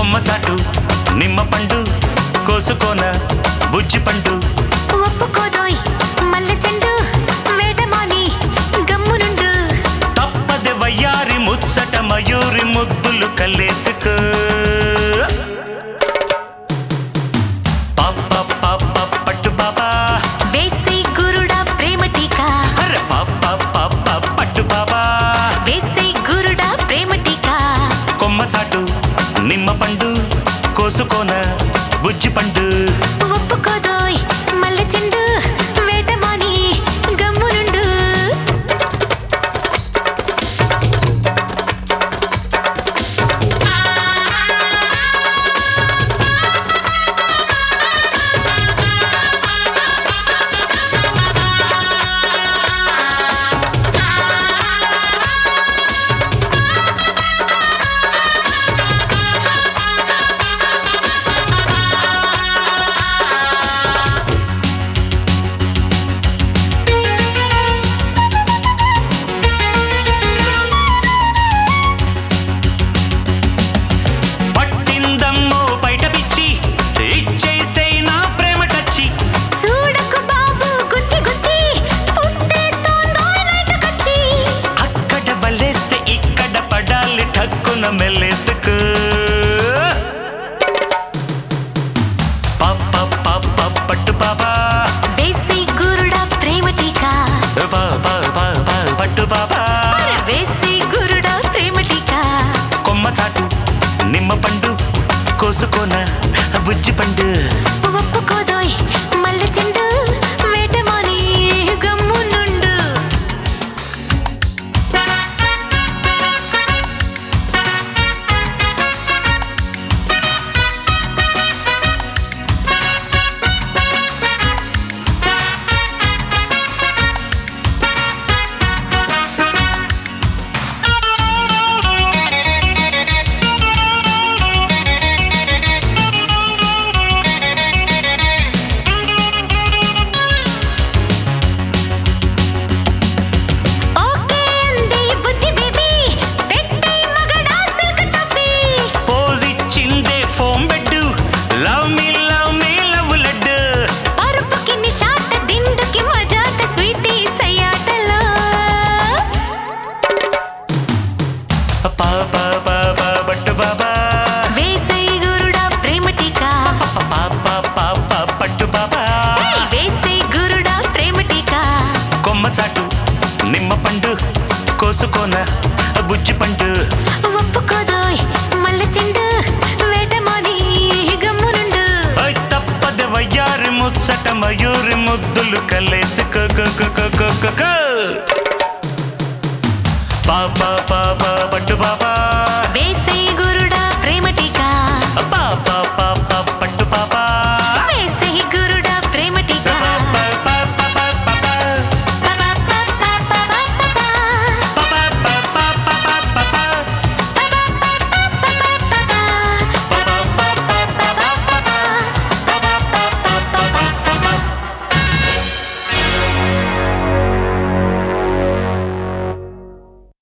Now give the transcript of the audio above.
కొమ్మ చాటు నిమ్మ పండు కోసుకోన బుజ్జి పండు ఒప్పుకోదోయ్ మల్లె చెండు వేటమాని గమ్మునుండు తప్పది వయ్యారి ముచ్చట మయూరి ముద్దులు కల్లేసుకో పాప పాప పట్టు పాప వేసే గురుడా ప్రేమ టీకా అర పాప పాప పట్టు పాప వేసే గురుడా ప్రేమ టీకా కొమ్మ చాటు నిమ్మ పండు కోసుకోన బుజ్జి పండు ఒప్పుకోదోయ్ మల్లె చెండు వేటమాని గమ్మునుండు పట్టిందమ్మో బయట పిచ్చి ఇచ్చేసేయ్ నా ప్రేమ టచ్చి చూడకు బాబు గుచ్చి గుచ్చి పుట్టేస్తోందోయ్ నైటకొచ్చి అక్కడ వల్లేస్తే ఇక్కడ పడాలి ఠక్కున మెల్లేసుకు పాప పాప పట్టు పాప వేసే గురుడా ప్రేమ టీకా పాప పాప పట్టు పాప వేసే గురుడా ప్రేమ టీకా కొమ్మ చాటు నిమ్మ పండు కోసుకోన బుజ్జి పండు ఒప్పుకోదోయ్ మల్లె చెండు వేటమాని గమ్మునుండు ఓకే అంది బుజ్జి బేబీ పెట్టే మగడా సిల్క్ టోపీ పోజిచ్చిందే foam bed love me love me love లడ్డు పరుపుకి నిషాట దిండుకి మజాట స్వీటీ సయ్యాటలో పాప పాప పట్టు బాబా వేసే గురుడా ప్రేమ టీకా పాప పాప పట్టు బాబా ఏయ్, వేసే గురుడా ప్రేమ టీకా కొమ్మ చాటు నిమ్మ పండు కోసుకోన బుజ్జి పండు ఒప్పుకోదోయ్ మల్లె చెండు వేటమాని గమ్మునుండు ఓయ్ తప్పది వయ్యారి ముచ్చట మయూరి ముద్దులు కలేసుకో పాప పాప పట్టు బాబా వేసే